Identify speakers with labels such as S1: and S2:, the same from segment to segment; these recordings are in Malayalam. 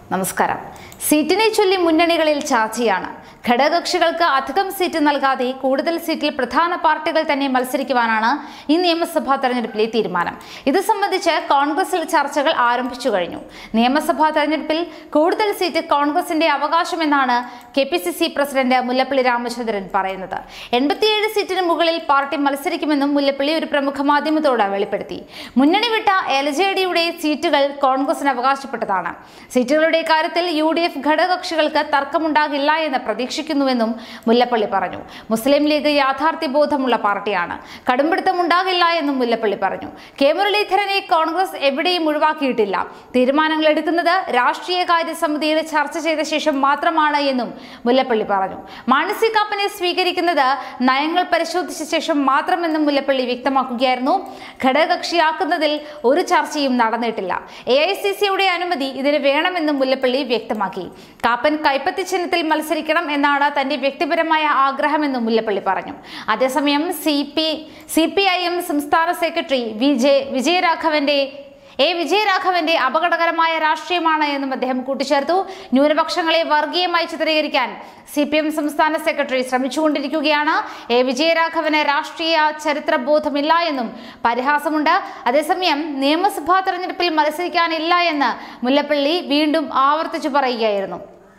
S1: നമസ്കാരം സീറ്റിനെ ചൊല്ലി മുന്നണികളിൽ ചാർച്ചയാണ് ഘടകകക്ഷികൾക്ക് അധികം സീറ്റ് നൽകാതെ കൂടുതൽ സീറ്റിൽ പ്രധാന പാർട്ടികൾ തന്നെ മത്സരിക്കുവാനാണ് ഈ നിയമസഭാ തെരഞ്ഞെടുപ്പിലെ തീരുമാനം ഇത് സംബന്ധിച്ച് കോൺഗ്രസിൽ ചർച്ചകൾ ആരംഭിച്ചു കഴിഞ്ഞു നിയമസഭാ തെരഞ്ഞെടുപ്പിൽ കൂടുതൽ സീറ്റ് കോൺഗ്രസിന്റെ അവകാശമെന്നാണ് K P C C president Mullappally Ramachandran പറയുന്നത് എൺപത്തിയേഴ് സീറ്റിന് മുകളിൽ പാർട്ടി മത്സരിക്കുമെന്നും മുല്ലപ്പള്ളി ഒരു പ്രമുഖ മാധ്യമത്തോട് വെളിപ്പെടുത്തി മുന്നണി വിട്ട എൽ ജെ ഡിയുടെ സീറ്റുകൾ കോൺഗ്രസിന് അവകാശപ്പെട്ടതാണ് സീറ്റുകളുടെ കാര്യത്തിൽ യു ഡി എഫ് ഘടകകക്ഷികൾക്ക് തർക്കമുണ്ടാകില്ല എന്ന് പ്രതീക്ഷിക്കുന്നുവെന്നും മുല്ലപ്പള്ളി പറഞ്ഞു മുസ്ലിം ലീഗ് യാഥാർത്ഥ്യ ബോധമുള്ള പാർട്ടിയാണ് കടുംപിടുത്തം ഉണ്ടാകില്ല എന്നും മുല്ലപ്പള്ളി പറഞ്ഞു കെ മുരളീധരനെ കോൺഗ്രസ് എവിടെയും ഒഴിവാക്കിയിട്ടില്ല തീരുമാനങ്ങൾ എടുക്കുന്നത് രാഷ്ട്രീയ കാര്യ സമിതിയിൽ ചർച്ച ചെയ്ത ശേഷം മാത്രമാണ് എന്നും മുല്ലപ്പള്ളി പറഞ്ഞു മാനസി കാപ്പനെ സ്വീകരിക്കുന്നത് നയങ്ങൾ പരിശോധിച്ച ശേഷം മാത്രമെന്നും മുല്ലപ്പള്ളി വ്യക്തമാക്കുകയായിരുന്നു ഘടകകക്ഷിയാക്കുന്നതിൽ ഒരു ചർച്ചയും നടന്നിട്ടില്ല എ ഐ സി സിയുടെ അനുമതി ഇതിന് വേണമെന്നും മുല്ലപ്പള്ളി വ്യക്തമാക്കി കാപ്പൻ കൈപ്പത്തി ചിഹ്നത്തിൽ മത്സരിക്കണം എന്നാണ് തന്റെ വ്യക്തിപരമായ ആഗ്രഹമെന്നും മുല്ലപ്പള്ളി പറഞ്ഞു അതേസമയം C P C P I M സംസ്ഥാന സെക്രട്ടറി വി ജെ വിജയരാഘവന്റെ എ വിജയരാഘവന്റെ അപകടകരമായ രാഷ്ട്രീയമാണ് എന്നും അദ്ദേഹം കൂട്ടിച്ചേർത്തു ന്യൂനപക്ഷങ്ങളെ വർഗീയമായി ചിത്രീകരിക്കാൻ സി പി എം സംസ്ഥാന സെക്രട്ടറി ശ്രമിച്ചുകൊണ്ടിരിക്കുകയാണ് എ വിജയരാഘവന് രാഷ്ട്രീയ ചരിത്രബോധമില്ല എന്നും പരിഹാസമുണ്ട് അതേസമയം നിയമസഭാ തെരഞ്ഞെടുപ്പിൽ മത്സരിക്കാനില്ല എന്ന് മുല്ലപ്പള്ളി വീണ്ടും ആവർത്തിച്ചു പറയുകയായിരുന്നു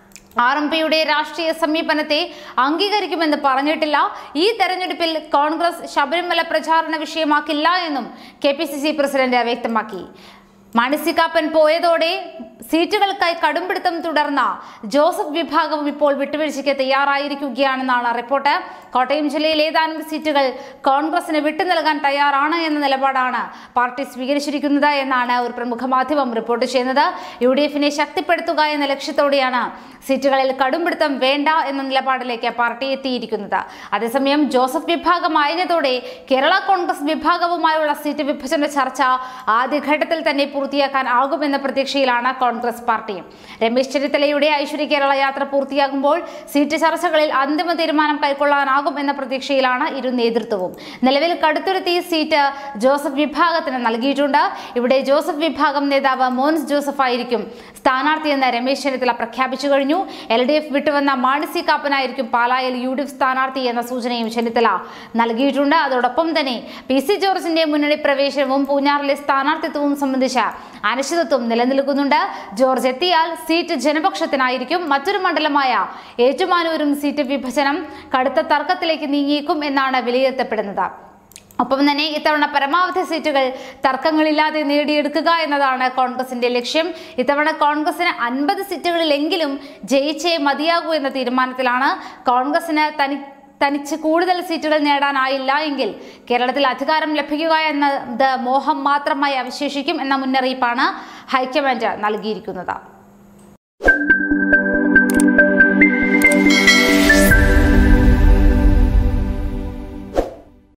S1: ആർ എം പിയുടെ രാഷ്ട്രീയ സമീപനത്തെ അംഗീകരിക്കുമെന്ന് പറഞ്ഞിട്ടില്ല ഈ തെരഞ്ഞെടുപ്പിൽ കോൺഗ്രസ് ശബരിമല പ്രചാരണ വിഷയമാക്കില്ല എന്നും K P C C president വ്യക്തമാക്കി മാണിസിക്കാപ്പൻ പോയതോടെ സീറ്റുകൾക്കായി കടുംപിടുത്തം തുടർന്ന ജോസഫ് വിഭാഗവും ഇപ്പോൾ വിട്ടുവീഴ്ചയ്ക്ക് തയ്യാറായിരിക്കുകയാണെന്നാണ് റിപ്പോർട്ട് കോട്ടയം ജില്ലയിൽ ഏതാനും സീറ്റുകൾ കോൺഗ്രസിന് വിട്ടു നൽകാൻ തയ്യാറാണ് എന്ന നിലപാടാണ് പാർട്ടി സ്വീകരിച്ചിരിക്കുന്നത് എന്നാണ് ഒരു പ്രമുഖ മാധ്യമം റിപ്പോർട്ട് ചെയ്യുന്നത് യു ഡി എഫിനെ ശക്തിപ്പെടുത്തുക എന്ന ലക്ഷ്യത്തോടെയാണ് സീറ്റുകളിൽ കടുംപിടുത്തം വേണ്ട എന്ന നിലപാടിലേക്ക് പാർട്ടി എത്തിയിരിക്കുന്നത് അതേസമയം ജോസഫ് വിഭാഗം അയഞ്ഞതോടെ കേരള കോൺഗ്രസ് വിഭാഗവുമായുള്ള സീറ്റ് വിഭജന ചർച്ച ആദ്യഘട്ടത്തിൽ തന്നെ പൂർത്തിയാക്കാൻ ആകുമെന്ന പ്രതീക്ഷയിലാണ് കോൺഗ്രസ് പാർട്ടി രമേശ് ചെന്നിത്തലയുടെ ഐശ്വര്യ കേരള യാത്ര പൂർത്തിയാകുമ്പോൾ സീറ്റ് ചർച്ചകളിൽ അന്തിമ തീരുമാനം കൈക്കൊള്ളാനാകും എന്ന പ്രതീക്ഷയിലാണ് ഇരു നേതൃത്വവും നിലവിൽ കടുത്തുരുത്തി സീറ്റ് ജോസഫ് വിഭാഗത്തിന് നൽകിയിട്ടുണ്ട് ഇവിടെ ജോസഫ് വിഭാഗം നേതാവ് മോൻസ് ജോസഫ് ആയിരിക്കും സ്ഥാനാർത്ഥിയെന്ന് രമേശ് ചെന്നിത്തല പ്രഖ്യാപിച്ചു കഴിഞ്ഞു എൽ ഡി എഫ് വിട്ടുവന്ന മാണി കാപ്പനായിരിക്കും പാലായിൽ യു ഡി എഫ് സ്ഥാനാർത്ഥി എന്ന സൂചനയും ചെന്നിത്തല നൽകിയിട്ടുണ്ട് അതോടൊപ്പം തന്നെ പി സി ജോർജിന്റെ മുന്നണി പ്രവേശനവും പൂഞ്ഞാറിലെ സ്ഥാനാർത്ഥിത്വവും സംബന്ധിച്ച അനിശ്ചിതത്വം നിലനിൽക്കുന്നുണ്ട് ജോർജ് എത്തിയാൽ സീറ്റ് ജനപക്ഷത്തിനായിരിക്കും മറ്റൊരു മണ്ഡലമായ ഏറ്റുമാനൂരും സീറ്റ് വിഭജനം കടുത്ത തർക്കത്തിലേക്ക് നീങ്ങിയേക്കും എന്നാണ് വിലയിരുത്തപ്പെടുന്നത് ഒപ്പം തന്നെ ഇത്തവണ പരമാവധി സീറ്റുകൾ തർക്കങ്ങളില്ലാതെ നേടിയെടുക്കുക എന്നതാണ് കോൺഗ്രസിന്റെ ലക്ഷ്യം ഇത്തവണ കോൺഗ്രസിന് അൻപത് സീറ്റുകളിലെങ്കിലും ജയിച്ചേ മതിയാകൂ എന്ന തീരുമാനത്തിലാണ് കോൺഗ്രസിന് തനി തനിച്ച് കൂടുതൽ സീറ്റുകൾ നേടാനായില്ല എങ്കിൽ കേരളത്തിൽ അധികാരം ലഭിക്കുക എന്നത് മോഹം മാത്രമായി അവശേഷിക്കും എന്ന മുന്നറിയിപ്പാണ് ഹൈക്കമാൻഡ് നൽകിയിരിക്കുന്നത്